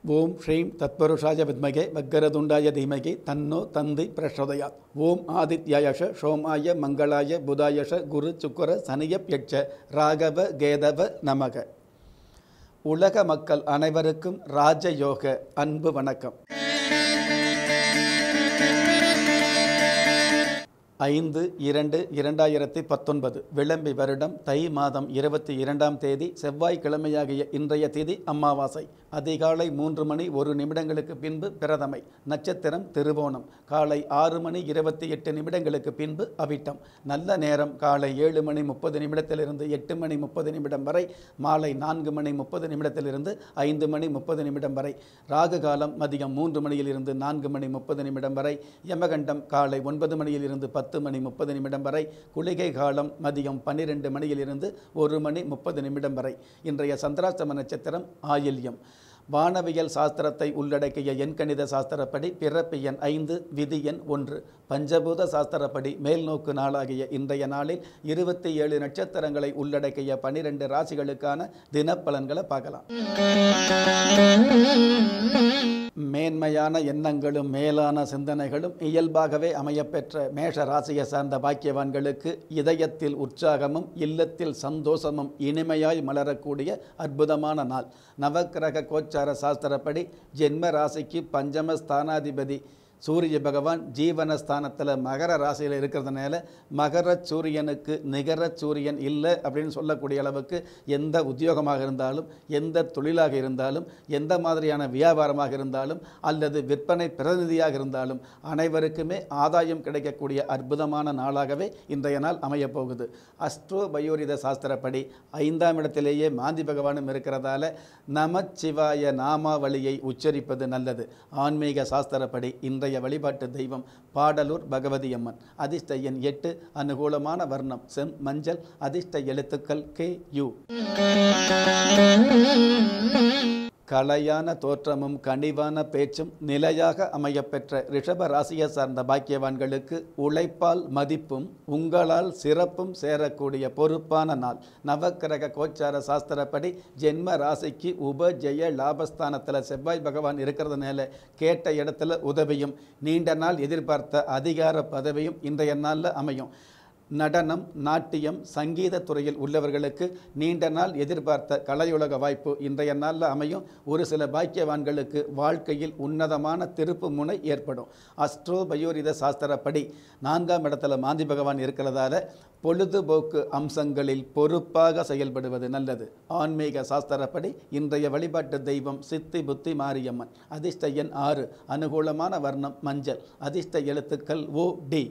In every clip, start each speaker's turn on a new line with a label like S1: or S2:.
S1: ஓம் ஸ்ரீம் தத்பருஷாய வித்மகே வக்கரதுண்டாய தீமகி தன்னோ தந்தி பிரசோதயாத் ஓம் ஆதித்யாயஷ சோமாய மங்களாய புதாயஷ குரு சுக்கர சனியப்யட்ச ராகவ கேதவ நமக உலக மக்கள் அனைவருக்கும் ராஜயோக அன்பு வணக்கம் ஐந்து இரண்டு இரண்டாயிரத்தி பத்தொன்பது விளம்பி வருடம் தை மாதம் இருபத்தி இரண்டாம் தேதி செவ்வாய்க்கிழமையாகிய இன்றைய தேதி அமாவாசை அதிகாலை மூன்று மணி ஒரு நிமிடங்களுக்கு பின்பு பிரதமை நட்சத்திரம் திருவோணம் காலை ஆறு மணி இருபத்தி எட்டு நிமிடங்களுக்கு பின்பு அவிட்டம் நல்ல நேரம் காலை ஏழு மணி முப்பது நிமிடத்திலிருந்து எட்டு மணி முப்பது நிமிடம் வரை மாலை நான்கு மணி முப்பது நிமிடத்திலிருந்து ஐந்து மணி முப்பது நிமிடம் வரை ராகு காலம் மதியம் மூன்று மணியிலிருந்து நான்கு மணி முப்பது நிமிடம் வரை யமகண்டம் காலை ஒன்பது மணியிலிருந்து பத்து மணி முப்பது நிமிடம் வரை குளிகை காலம் மதியம் பன்னிரெண்டு மணியிலிருந்து ஒரு மணி முப்பது நிமிடம் வரை இன்றைய சந்திராஷ்டம நட்சத்திரம் ஆயில்யம் வானவியல் சாஸ்திரத்தை உள்ளடக்கிய எண்கணித சாஸ்திரப்படி பிறப்பு எண் ஐந்து விதி எண் ஒன்று பஞ்சபூத சாஸ்திரப்படி மேல்நோக்கு நாளாகிய இன்றைய நாளில் இருபத்தி ஏழு நட்சத்திரங்களை உள்ளடக்கிய பனிரெண்டு ராசிகளுக்கான தினப்பலன்களை பார்க்கலாம் மேன்மையான எண்ணங்களும் மேலான சிந்தனைகளும் இயல்பாகவே அமையப்பெற்ற மேஷ ராசியை சார்ந்த பாக்கியவான்களுக்கு இதயத்தில் உற்சாகமும் இல்லத்தில் சந்தோஷமும் இனிமையாய் மலரக்கூடிய அற்புதமான நாள் நவக்கிரக கோச்சார சாஸ்திரப்படி ஜென்ம ராசிக்கு பஞ்சம ஸ்தானாதிபதி சூரிய பகவான் ஜீவனஸ்தானத்தில் மகர ராசியில் இருக்கிறதுனால மகர சூரியனுக்கு நிகர சூரியன் இல்லை அப்படின்னு சொல்லக்கூடிய அளவுக்கு எந்த உத்தியோகமாக இருந்தாலும் எந்த தொழிலாக இருந்தாலும் எந்த மாதிரியான வியாபாரமாக இருந்தாலும் அல்லது விற்பனை பிரதிநிதியாக இருந்தாலும் அனைவருக்குமே ஆதாயம் கிடைக்கக்கூடிய அற்புதமான நாளாகவே இன்றைய நாள் அமையப் போகுது அஸ்ட்ரோ பயோரித சாஸ்திரப்படி ஐந்தாம் இடத்திலேயே மாந்தி பகவானும் இருக்கிறதால நமச்சிவாய நாமாவளியை உச்சரிப்பது நல்லது ஆன்மீக சாஸ்திரப்படி இன்றைய இன்றைய வழிபாட்டு தெய்வம் பாடலூர் பகவதி அம்மன் அதிர்ஷ்ட எண் எட்டு அனுகூலமான வர்ணம் செம் மஞ்சள் அதிர்ஷ்ட எழுத்துக்கள் கே யு கலையான தோற்றமும் கனிவான பேச்சும் நிலையாக அமையப்பெற்ற ரிஷப ராசியை சார்ந்த பாக்கியவான்களுக்கு உழைப்பால் மதிப்பும் உங்களால் சிறப்பும் சேரக்கூடிய பொறுப்பான நாள் நவக்கிரக கோச்சார சாஸ்திரப்படி ஜென்ம ராசிக்கு உப ஜெய லாபஸ்தானத்தில் செவ்வாய் பகவான் இருக்கிறதுனால கேட்ட இடத்துல உதவியும் நீண்ட நாள் எதிர்பார்த்த அதிகார பதவியும் இன்றைய நாளில் அமையும் நடனம் நாட்டியம் சங்கீத துறையில் உள்ளவர்களுக்கு நீண்ட நாள் எதிர்பார்த்த கலையுலக வாய்ப்பு இன்றைய நாளில் அமையும் ஒரு சில பாக்கியவான்களுக்கு வாழ்க்கையில் உன்னதமான திருப்பு முனை ஏற்படும் அஸ்ட்ரோ பயோரித சாஸ்திரப்படி நான்காம் இடத்துல மாந்தி பகவான் இருக்கிறதால பொழுதுபோக்கு அம்சங்களில் பொறுப்பாக செயல்படுவது நல்லது ஆன்மீக சாஸ்திரப்படி இன்றைய வழிபாட்டு தெய்வம் சித்தி புத்தி மாரியம்மன் அதிர்ஷ்ட எண் ஆறு அனுகூலமான வர்ணம் மஞ்சள் அதிர்ஷ்ட எழுத்துக்கள் ஓ டி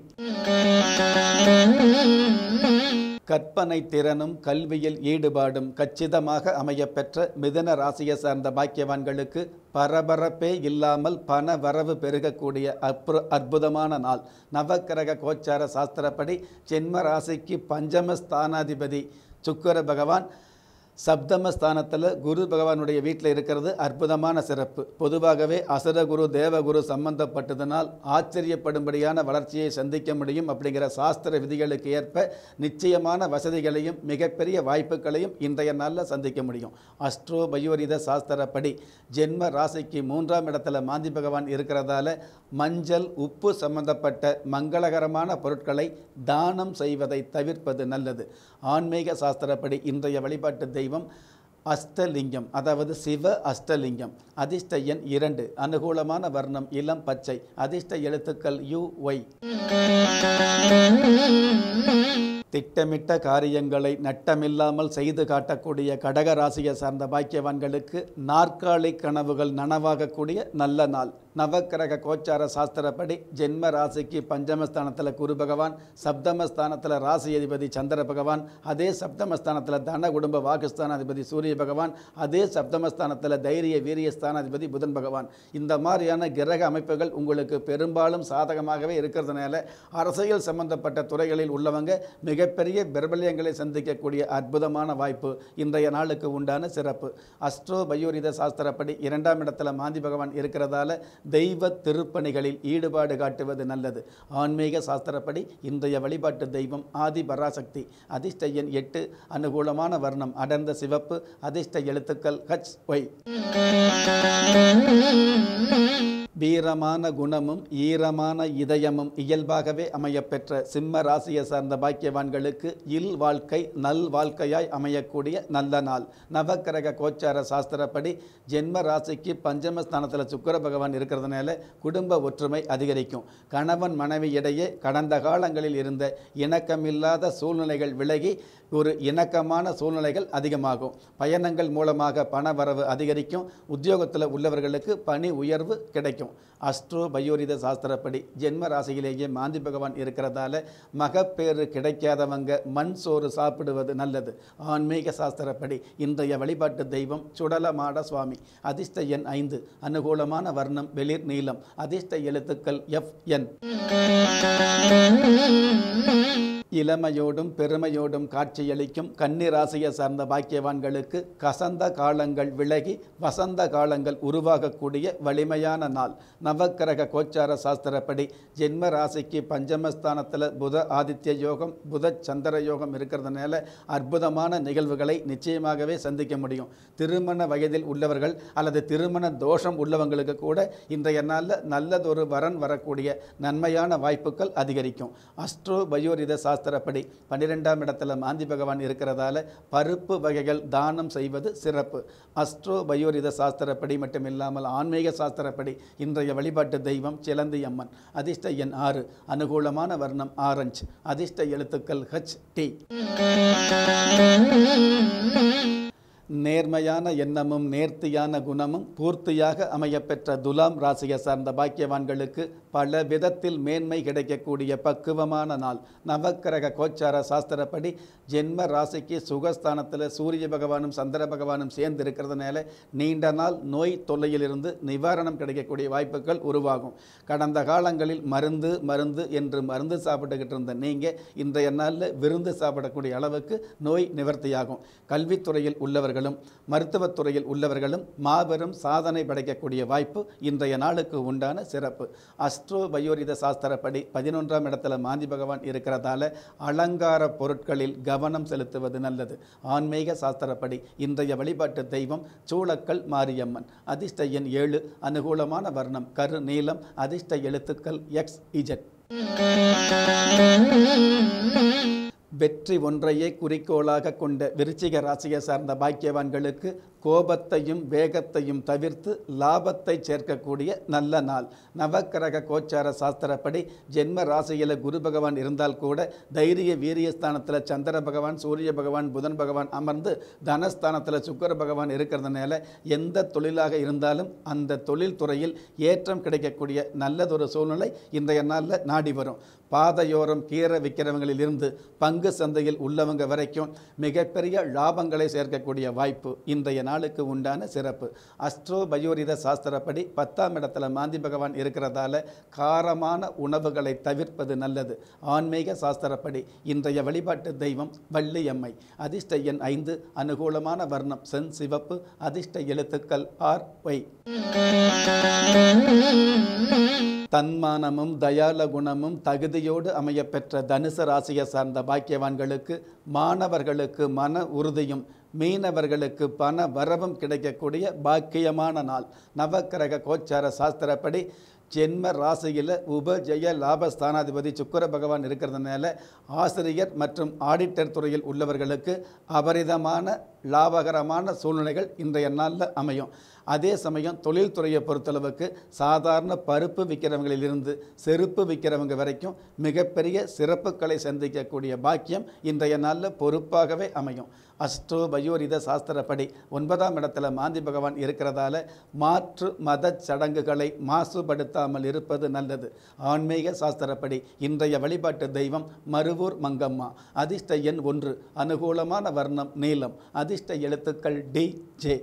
S1: கற்பனை திறனும் கல்வியில் ஈடுபாடும் கச்சிதமாக அமையப்பெற்ற மிதன ராசியை சார்ந்த பாக்கியவான்களுக்கு பரபரப்பே இல்லாமல் பண வரவு பெருகக்கூடிய அற்பு அற்புதமான நாள் நவக்கிரக கோச்சார சாஸ்திரப்படி ஜென்ம ராசிக்கு பஞ்சம ஸ்தானாதிபதி சுக்கர பகவான் சப்தமஸ்தானத்தில் குரு பகவானுடைய வீட்டில் இருக்கிறது அற்புதமான சிறப்பு பொதுவாகவே அசரகுரு தேவகுரு சம்பந்தப்பட்டதனால் ஆச்சரியப்படும்படியான வளர்ச்சியை சந்திக்க முடியும் அப்படிங்கிற சாஸ்திர விதிகளுக்கு ஏற்ப நிச்சயமான வசதிகளையும் மிகப்பெரிய வாய்ப்புகளையும் இன்றைய நாளில் சந்திக்க முடியும் அஸ்ட்ரோ பயோரித சாஸ்திரப்படி ஜென்ம ராசிக்கு மூன்றாம் இடத்துல மாந்தி பகவான் இருக்கிறதால மஞ்சள் உப்பு சம்பந்தப்பட்ட மங்களகரமான பொருட்களை தானம் செய்வதை தவிர்ப்பது நல்லது ஆன்மீக சாஸ்திரப்படி இன்றைய வழிபாட்டு தெய்வம் அஷ்டலிங்கம் அதாவது சிவ அஷ்டலிங்கம் அதிர்ஷ்ட எண் இரண்டு அனுகூலமான வர்ணம் இளம் பச்சை அதிர்ஷ்ட எழுத்துக்கள் யு ஒய் திட்டமிட்ட காரியங்களை நட்டமில்லாமல் செய்து காட்டக்கூடிய கடக ராசியை சார்ந்த பாக்கியவான்களுக்கு நாற்காலி கனவுகள் நனவாகக்கூடிய நல்ல நாள் நவக்கிரக கோச்சார சாஸ்திரப்படி ஜென்ம ராசிக்கு பஞ்சமஸ்தானத்தில் குரு பகவான் சப்தமஸ்தானத்தில் ராசி அதிபதி சந்திர பகவான் அதே சப்தமஸ்தானத்தில் தன குடும்ப வாக்குஸ்தானாதிபதி சூரிய பகவான் அதே சப்தமஸ்தானத்தில் தைரிய வீரிய ஸ்தானாதிபதி புதன் பகவான் இந்த மாதிரியான கிரக அமைப்புகள் உங்களுக்கு பெரும்பாலும் சாதகமாகவே இருக்கிறதுனால அரசியல் சம்பந்தப்பட்ட துறைகளில் உள்ளவங்க மிகப்பெரிய பிரபல்யங்களை சந்திக்கக்கூடிய அற்புதமான வாய்ப்பு இன்றைய நாளுக்கு உண்டான சிறப்பு அஸ்ட்ரோ பயோரித சாஸ்திரப்படி இரண்டாம் இடத்துல மாந்தி பகவான் இருக்கிறதால தெய்வ திருப்பணிகளில் ஈடுபாடு காட்டுவது நல்லது ஆன்மீக சாஸ்திரப்படி இன்றைய வழிபாட்டு தெய்வம் ஆதி பராசக்தி அதிர்ஷ்ட எண் எட்டு அனுகூலமான வர்ணம் அடர்ந்த சிவப்பு அதிர்ஷ்ட எழுத்துக்கள் ஹச் ஒய் வீரமான குணமும் ஈரமான இதயமும் இயல்பாகவே அமையப்பெற்ற சிம்ம ராசியை சார்ந்த பாக்கியவான்களுக்கு இல் வாழ்க்கை நல் வாழ்க்கையாய் அமையக்கூடிய நல்ல நாள் நவக்கிரக கோச்சார சாஸ்திரப்படி ஜென்ம ராசிக்கு பஞ்சமஸ்தானத்தில் சுக்கிர பகவான் இருக்கிறதுனால குடும்ப ஒற்றுமை அதிகரிக்கும் கணவன் மனைவி இடையே கடந்த காலங்களில் இருந்த இணக்கமில்லாத சூழ்நிலைகள் விலகி ஒரு இணக்கமான சூழ்நிலைகள் அதிகமாகும் பயணங்கள் மூலமாக பண வரவு அதிகரிக்கும் உத்தியோகத்தில் உள்ளவர்களுக்கு பணி உயர்வு கிடைக்கும் அஸ்ட்ரோ பயோரித சாஸ்திரப்படி ஜென்ம ராசியிலேயே மாந்தி பகவான் இருக்கிறதால மகப்பேறு கிடைக்காதவங்க மண் சோறு சாப்பிடுவது நல்லது ஆன்மீக சாஸ்திரப்படி இன்றைய வழிபாட்டு தெய்வம் சுடலமாட சுவாமி அதிர்ஷ்ட எண் ஐந்து அனுகூலமான வர்ணம் வெளிர் நீளம் அதிர்ஷ்ட எழுத்துக்கள் எஃப் என் இளமையோடும் பெருமையோடும் காட்சியளிக்கும் கன்னி ராசியை சார்ந்த பாக்கியவான்களுக்கு கசந்த காலங்கள் விலகி வசந்த காலங்கள் உருவாகக்கூடிய வலிமையான நாள் நவக்கிரக கோச்சார சாஸ்திரப்படி ஜென்ம ராசிக்கு பஞ்சமஸ்தானத்தில் புத ஆதித்ய யோகம் புத சந்திர யோகம் இருக்கிறதுனால அற்புதமான நிகழ்வுகளை நிச்சயமாகவே சந்திக்க முடியும் திருமண வயதில் உள்ளவர்கள் அல்லது திருமண தோஷம் உள்ளவங்களுக்கு கூட இன்றைய நாளில் நல்லதொரு வரன் வரக்கூடிய நன்மையான வாய்ப்புகள் அதிகரிக்கும் அஸ்ட்ரோ பயோரித சாஸ்திரப்படி பன்னிரெண்டாம் இடத்துல மாந்தி பகவான் இருக்கிறதால பருப்பு வகைகள் தானம் செய்வது சிறப்பு அஸ்ட்ரோ பயோரித சாஸ்திரப்படி மட்டுமில்லாமல் ஆன்மீக சாஸ்திரப்படி இன்றைய வழிபாட்டு தெய்வம் சிலந்தி அம்மன் அதிர்ஷ்ட எண் ஆறு அனுகூலமான வர்ணம் ஆரஞ்சு அதிர்ஷ்ட எழுத்துக்கள் ஹச் டி நேர்மையான எண்ணமும் நேர்த்தியான குணமும் பூர்த்தியாக அமையப்பெற்ற துலாம் ராசியை சார்ந்த பாக்கியவான்களுக்கு பல விதத்தில் மேன்மை கிடைக்கக்கூடிய பக்குவமான நாள் நவக்கிரக கோச்சார சாஸ்திரப்படி ஜென்ம ராசிக்கு சுகஸ்தானத்தில் சூரிய பகவானும் சந்திர பகவானும் சேர்ந்து இருக்கிறதுனால நீண்ட நாள் நோய் தொல்லையிலிருந்து நிவாரணம் கிடைக்கக்கூடிய வாய்ப்புகள் உருவாகும் கடந்த காலங்களில் மருந்து மருந்து என்று மருந்து சாப்பிட்டுக்கிட்டு இருந்த நீங்கள் இன்றைய நாளில் விருந்து சாப்பிடக்கூடிய அளவுக்கு நோய் நிவர்த்தியாகும் கல்வித்துறையில் உள்ளவர்களும் மருத்துவத்துறையில் உள்ளவர்களும் மாபெரும் சாதனை படைக்கக்கூடிய வாய்ப்பு இன்றைய நாளுக்கு உண்டான சிறப்பு அஸ்ட்ரோ பயோரித சாஸ்திரப்படி பதினொன்றாம் இடத்துல மாந்தி பகவான் இருக்கிறதால அலங்கார பொருட்களில் கவனம் செலுத்துவது நல்லது ஆன்மீக சாஸ்திரப்படி இன்றைய வழிபாட்டு தெய்வம் சூளக்கல் மாரியம்மன் அதிர்ஷ்ட எண் ஏழு அனுகூலமான வர்ணம் கரு நீலம் அதிர்ஷ்ட எழுத்துக்கள் எக்ஸ் இஜட் வெற்றி ஒன்றையே குறிக்கோளாக கொண்ட விருச்சிக ராசியை சார்ந்த பாக்கியவான்களுக்கு கோபத்தையும் வேகத்தையும் தவிர்த்து லாபத்தை சேர்க்கக்கூடிய நல்ல நாள் நவக்கிரக கோச்சார சாஸ்திரப்படி ஜென்ம ராசியில் குரு பகவான் இருந்தால் கூட தைரிய வீரியஸ்தானத்தில் சந்திர பகவான் சூரிய பகவான் புதன் பகவான் அமர்ந்து தனஸ்தானத்தில் சுக்கர பகவான் இருக்கிறதுனால எந்த தொழிலாக இருந்தாலும் அந்த தொழில் துறையில் ஏற்றம் கிடைக்கக்கூடிய நல்லதொரு சூழ்நிலை இன்றைய நாளில் நாடி வரும் பாதையோரம் கீரை விற்கிறவங்களிலிருந்து பங்கு சந்தையில் உள்ளவங்க வரைக்கும் மிகப்பெரிய லாபங்களை சேர்க்கக்கூடிய வாய்ப்பு இன்றைய நாளுக்கு உண்டான சிறப்பு அஸ்ட்ரோ பயோரித சாஸ்திரப்படி பத்தாம் இடத்துல மாந்தி பகவான் இருக்கிறதால காரமான உணவுகளை தவிர்ப்பது நல்லது ஆன்மீக சாஸ்திரப்படி இன்றைய வழிபாட்டு தெய்வம் வள்ளியம்மை அதிர்ஷ்ட எண் ஐந்து அனுகூலமான வர்ணம் சென் சிவப்பு அதிர்ஷ்ட எழுத்துக்கள் ஆர் ஒய் தன்மானமும் தயால குணமும் தகுதியோடு அமையப்பெற்ற தனுசு ராசியை சார்ந்த பாக்கியவான்களுக்கு மாணவர்களுக்கு மன உறுதியும் மீனவர்களுக்கு பண வரவும் கிடைக்கக்கூடிய பாக்கியமான நாள் நவக்கிரக கோச்சார சாஸ்திரப்படி ஜென்ம ராசியில் உபஜய லாபஸ்தானாதிபதி சுக்கர பகவான் இருக்கிறதுனால ஆசிரியர் மற்றும் ஆடிட்டர் துறையில் உள்ளவர்களுக்கு அபரிதமான லாபகரமான சூழ்நிலைகள் இன்றைய நாளில் அமையும் அதே சமயம் தொழில்துறையை பொறுத்தளவுக்கு சாதாரண பருப்பு விற்கிறவங்களிலிருந்து செருப்பு விற்கிறவங்க வரைக்கும் மிகப்பெரிய சிறப்புகளை சந்திக்கக்கூடிய பாக்கியம் இன்றைய நாளில் பொறுப்பாகவே அமையும் அஷ்டோ பயோரித சாஸ்திரப்படி ஒன்பதாம் இடத்துல மாந்தி பகவான் இருக்கிறதால மாற்று மத சடங்குகளை மாசுபடுத்தாமல் இருப்பது நல்லது ஆன்மீக சாஸ்திரப்படி இன்றைய வழிபாட்டு தெய்வம் மருவூர் மங்கம்மா அதிர்ஷ்ட எண் ஒன்று அனுகூலமான வர்ணம் நீலம் அதிர்ஷ்ட எழுத்துக்கள் டி ஜே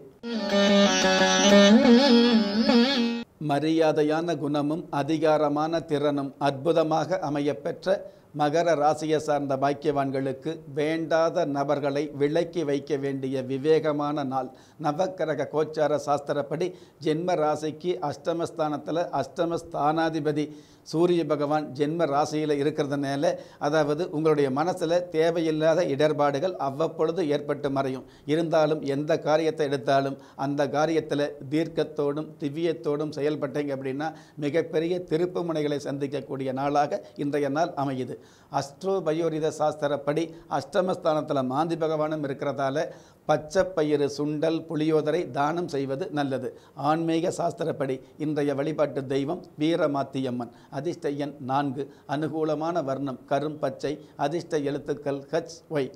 S1: மரியாதையான குணமும் அதிகாரமான திறனும் அற்புதமாக அமையப்பெற்ற மகர ராசியை சார்ந்த பாக்கியவான்களுக்கு வேண்டாத நபர்களை விலக்கி வைக்க வேண்டிய விவேகமான நாள் நவக்கிரக கோச்சார சாஸ்திரப்படி ஜென்ம ராசிக்கு அஷ்டமஸ்தானத்தில் அஷ்டமஸ்தானாதிபதி சூரிய பகவான் ஜென்ம ராசியில் இருக்கிறதுனால அதாவது உங்களுடைய மனசில் தேவையில்லாத இடர்பாடுகள் அவ்வப்பொழுது ஏற்பட்டு மறையும் இருந்தாலும் எந்த காரியத்தை எடுத்தாலும் அந்த காரியத்தில் தீர்க்கத்தோடும் திவ்யத்தோடும் செயல்பட்டீங்க அப்படின்னா மிகப்பெரிய திருப்பு முனைகளை சந்திக்கக்கூடிய நாளாக இன்றைய நாள் அமையுது அஸ்ட்ரோ பயோரித சாஸ்திரப்படி அஷ்டமஸ்தானத்தில் மாந்தி பகவானும் இருக்கிறதால பச்சை பயிறு சுண்டல் புளியோதரை தானம் செய்வது நல்லது ஆன்மீக சாஸ்திரப்படி இன்றைய வழிபாட்டு தெய்வம் வீரமாத்தியம்மன் அதிர்ஷ்ட எண் நான்கு அனுகூலமான வர்ணம் கரும் பச்சை அதிர்ஷ்ட எழுத்துக்கள் ஹச் ஒய்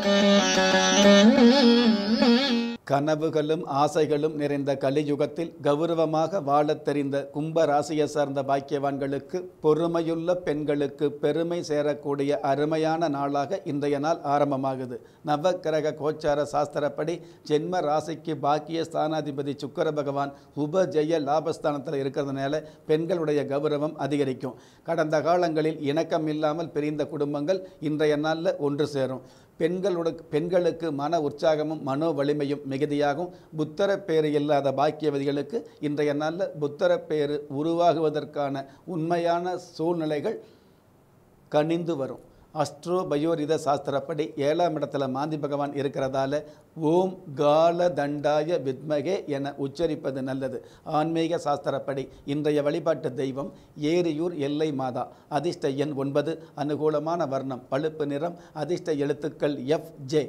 S1: கனவுகளும் ஆசைகளும் நிறைந்த கலியுகத்தில் கௌரவமாக வாழத் தெரிந்த கும்ப ராசியை சார்ந்த பாக்கியவான்களுக்கு பொறுமையுள்ள பெண்களுக்கு பெருமை சேரக்கூடிய அருமையான நாளாக இன்றைய நாள் ஆரம்பமாகுது நவக்கிரக கோச்சார சாஸ்திரப்படி ஜென்ம ராசிக்கு பாக்கிய ஸ்தானாதிபதி சுக்கர பகவான் உபஜெய லாபஸ்தானத்தில் இருக்கிறதுனால பெண்களுடைய கௌரவம் அதிகரிக்கும் கடந்த காலங்களில் இணக்கம் இல்லாமல் பிரிந்த குடும்பங்கள் இன்றைய நாளில் ஒன்று சேரும் பெண்களோட பெண்களுக்கு மன உற்சாகமும் மனோ வலிமையும் மிகுதியாகும் புத்தர பேறு இல்லாத பாக்கியவதிகளுக்கு இன்றைய நாளில் புத்தர பேறு உருவாகுவதற்கான உண்மையான சூழ்நிலைகள் கனிந்து வரும் அஸ்ட்ரோ பயோரித சாஸ்திரப்படி ஏழாம் இடத்துல மாந்தி பகவான் இருக்கிறதால ஓம் கால தண்டாய வித்மகே என உச்சரிப்பது நல்லது ஆன்மீக சாஸ்திரப்படி இன்றைய வழிபாட்டு தெய்வம் ஏரியூர் எல்லை மாதா அதிர்ஷ்ட எண் ஒன்பது அனுகூலமான வர்ணம் பழுப்பு நிறம் அதிர்ஷ்ட எழுத்துக்கள் எஃப் ஜே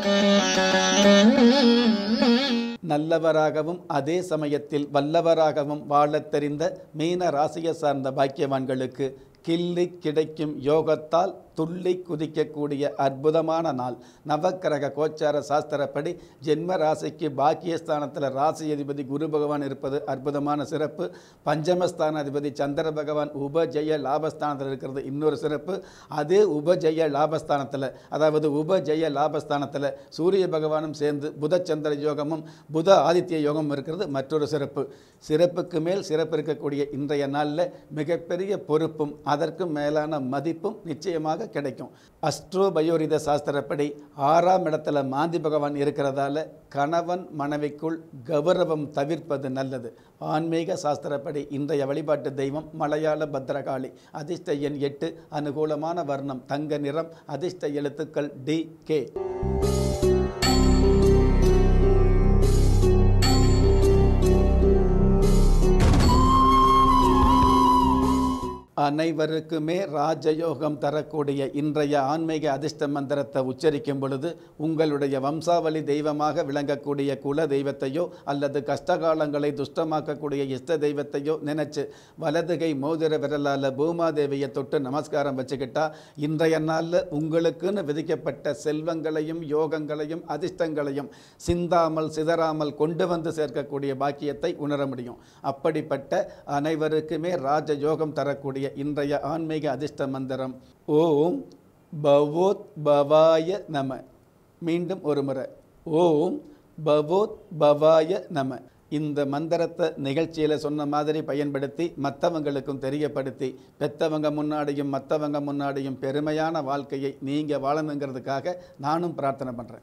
S1: நல்லவராகவும் அதே சமயத்தில் வல்லவராகவும் வாழத் தெரிந்த மீன ராசியை சார்ந்த பாக்கியவான்களுக்கு கிள்ளி கிடைக்கும் யோகத்தால் துள்ளி குதிக்கக்கூடிய அற்புதமான நாள் நவக்கிரக கோச்சார சாஸ்திரப்படி ஜென்ம ராசிக்கு பாக்கியஸ்தானத்தில் ராசி அதிபதி குரு பகவான் இருப்பது அற்புதமான சிறப்பு பஞ்சமஸ்தானாதிபதி சந்திர பகவான் உபஜெய லாபஸ்தானத்தில் இருக்கிறது இன்னொரு சிறப்பு அதே உபஜெய லாபஸ்தானத்தில் அதாவது உபஜெய லாபஸ்தானத்தில் சூரிய பகவானும் சேர்ந்து புதச்சந்திர யோகமும் புத ஆதித்ய யோகமும் இருக்கிறது மற்றொரு சிறப்பு சிறப்புக்கு மேல் சிறப்பு இருக்கக்கூடிய இன்றைய நாளில் மிகப்பெரிய பொறுப்பும் அதற்கும் மேலான மதிப்பும் நிச்சயமாக கிடைக்கும் அஸ்ட்ரோ பயோரித சாஸ்திரப்படி ஆறாம் இடத்துல மாந்தி பகவான் இருக்கிறதால கணவன் மனைவிக்குள் கௌரவம் தவிர்ப்பது நல்லது ஆன்மீக சாஸ்திரப்படி இன்றைய வழிபாட்டு தெய்வம் மலையாள பத்ரகாளி அதிர்ஷ்ட எண் எட்டு அனுகூலமான வர்ணம் தங்க நிறம் அதிர்ஷ்ட எழுத்துக்கள் டி கே அனைவருக்குமே ராஜயோகம் தரக்கூடிய இன்றைய ஆன்மீக அதிர்ஷ்ட மந்திரத்தை உச்சரிக்கும் பொழுது உங்களுடைய வம்சாவளி தெய்வமாக விளங்கக்கூடிய குல தெய்வத்தையோ அல்லது கஷ்டகாலங்களை துஷ்டமாக்கக்கூடிய இஷ்ட தெய்வத்தையோ நினைச்சு வலதுகை மோதிர விரலால் பூமாதேவியை தொட்டு நமஸ்காரம் வச்சுக்கிட்டா இன்றைய நாளில் உங்களுக்குன்னு விதிக்கப்பட்ட செல்வங்களையும் யோகங்களையும் அதிர்ஷ்டங்களையும் சிந்தாமல் சிதறாமல் கொண்டு வந்து சேர்க்கக்கூடிய பாக்கியத்தை உணர முடியும் அப்படிப்பட்ட அனைவருக்குமே ராஜயோகம் தரக்கூடிய இன்றைய ஆன்மீக அதிர்ஷ்ட மந்திரம் ஓம் பவோத் பவாய நம மீண்டும் ஒரு முறை ஓம் பவோத் பவாய நம இந்த மந்திரத்தை நிகழ்ச்சியில் சொன்ன மாதிரி பயன்படுத்தி மற்றவங்களுக்கும் தெரியப்படுத்தி பெத்தவங்க முன்னாடியும் மற்றவங்க முன்னாடியும் பெருமையான வாழ்க்கையை நீங்கள் வாழணுங்கிறதுக்காக நானும் பிரார்த்தனை பண்ணுறேன்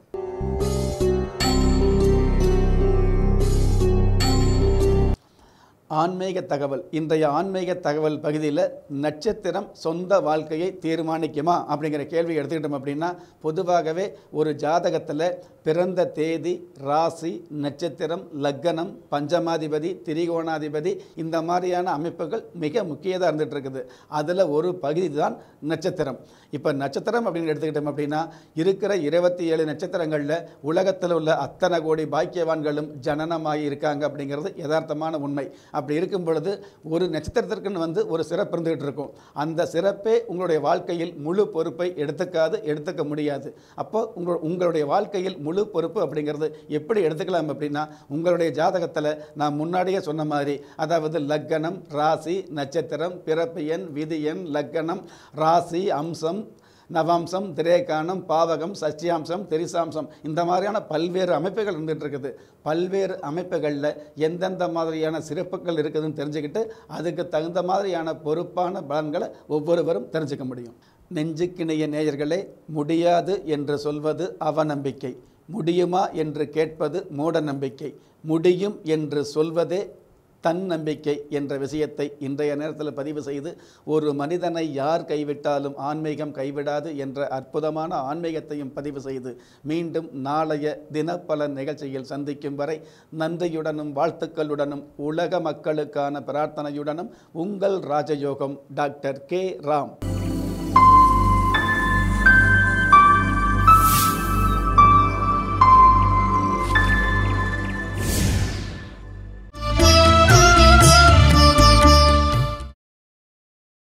S1: ஆன்மீக தகவல் இன்றைய ஆன்மீக தகவல் பகுதியில் நட்சத்திரம் சொந்த வாழ்க்கையை தீர்மானிக்குமா அப்படிங்கிற கேள்வி எடுத்துக்கிட்டோம் அப்படின்னா பொதுவாகவே ஒரு ஜாதகத்தில் பிறந்த தேதி ராசி நட்சத்திரம் லக்கணம் பஞ்சமாதிபதி திரிகோணாதிபதி இந்த மாதிரியான அமைப்புகள் மிக முக்கியதாக இருந்துகிட்டு இருக்குது அதில் ஒரு பகுதி தான் நட்சத்திரம் இப்போ நட்சத்திரம் அப்படின்னு எடுத்துக்கிட்டோம் அப்படின்னா இருக்கிற இருபத்தி ஏழு நட்சத்திரங்களில் உலகத்தில் உள்ள அத்தனை கோடி பாக்கியவான்களும் ஜனனமாகி இருக்காங்க அப்படிங்கிறது யதார்த்தமான உண்மை அப்படி இருக்கும் பொழுது ஒரு நட்சத்திரத்திற்குன்னு வந்து ஒரு சிறப்பு இருந்துகிட்டு இருக்கும் அந்த சிறப்பே உங்களுடைய வாழ்க்கையில் முழு பொறுப்பை எடுத்துக்காது எடுத்துக்க முடியாது அப்போ உங்கள் உங்களுடைய வாழ்க்கையில் முழு பொறுப்பு அப்படிங்கிறது எப்படி எடுத்துக்கலாம் அப்படின்னா உங்களுடைய ஜாதகத்தில் நான் முன்னாடியே சொன்ன மாதிரி அதாவது லக்கணம் ராசி நட்சத்திரம் பிறப்பு எண் விதி எண் லக்கணம் ராசி அம்சம் நவாம்சம் திரேகானம் பாவகம் சஷ்டியாம்சம் திரிசாம்சம் இந்த மாதிரியான பல்வேறு அமைப்புகள் இருந்துகிட்டு இருக்குது பல்வேறு அமைப்புகளில் எந்தெந்த மாதிரியான சிறப்புகள் இருக்குதுன்னு தெரிஞ்சுக்கிட்டு அதுக்கு தகுந்த மாதிரியான பொறுப்பான பலன்களை ஒவ்வொருவரும் தெரிஞ்சுக்க முடியும் நெஞ்சுக்கிணைய நேயர்களே முடியாது என்று சொல்வது அவநம்பிக்கை முடியுமா என்று கேட்பது மூட நம்பிக்கை முடியும் என்று சொல்வதே தன்னம்பிக்கை என்ற விஷயத்தை இன்றைய நேரத்தில் பதிவு செய்து ஒரு மனிதனை யார் கைவிட்டாலும் ஆன்மீகம் கைவிடாது என்ற அற்புதமான ஆன்மீகத்தையும் பதிவு செய்து மீண்டும் நாளைய தினப்பலன் நிகழ்ச்சியில் சந்திக்கும் வரை நன்றியுடனும் வாழ்த்துக்களுடனும் உலக மக்களுக்கான பிரார்த்தனையுடனும் உங்கள் ராஜயோகம் டாக்டர் கே ராம்